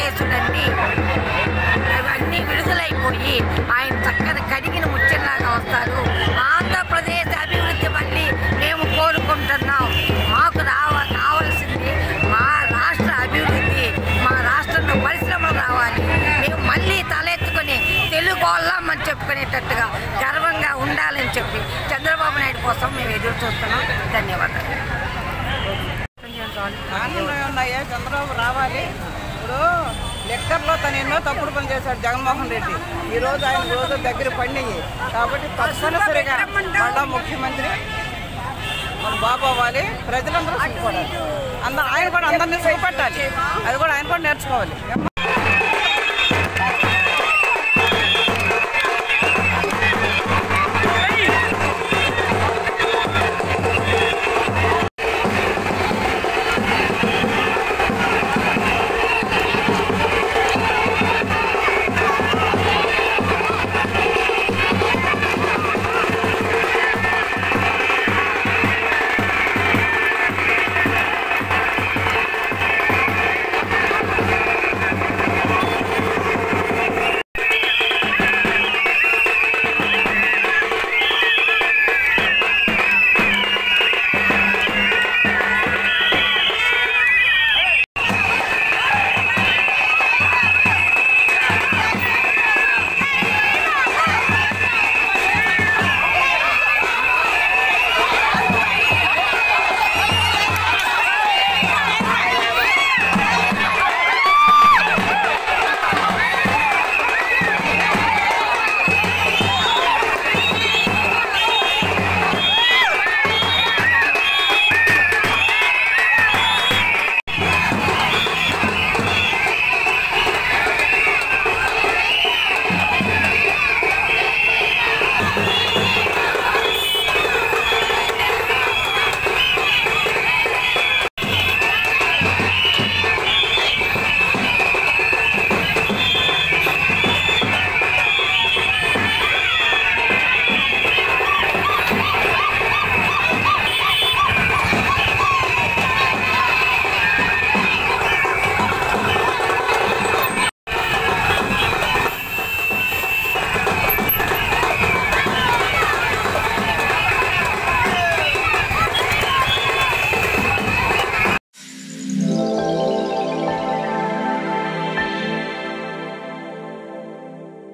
కేసులన్నీ అవన్నీ విడుదలైపోయి ఆయన చక్కని కడిగిన ముచ్చల్లాగా వస్తారు ఆంధ్రప్రదేశ్ అభివృద్ధి మళ్ళీ మేము కోరుకుంటున్నాం మాకు రావ కావాల్సింది మా రాష్ట్ర అభివృద్ధి మా రాష్ట్రంలో పరిశ్రమలు రావాలి మేము మళ్ళీ తలెత్తుకొని తెలుగు వాళ్ళం అని చెప్పుకునేటట్టుగా గర్వంగా ఉండాలని చెప్పి చంద్రబాబు నాయుడు కోసం మేము ఎదురు చూస్తున్నాం ధన్యవాదాలు ఆనందం ఉన్నాయా చంద్రబాబు రావాలి ఇప్పుడు లెక్కర్లో తను ఎన్నో తప్పుడు పనులు చేశాడు జగన్మోహన్ రెడ్డి ఈ రోజు ఆయన రోజు దగ్గర పడినాయి కాబట్టి తప్పనిసరిగా మళ్ళా ముఖ్యమంత్రి మన బాబు అవ్వాలి ప్రజలందరూ సుఖపడాలి అందరూ ఆయన కూడా అందరినీ సుఖపెట్టాలి అది కూడా ఆయన కూడా నేర్చుకోవాలి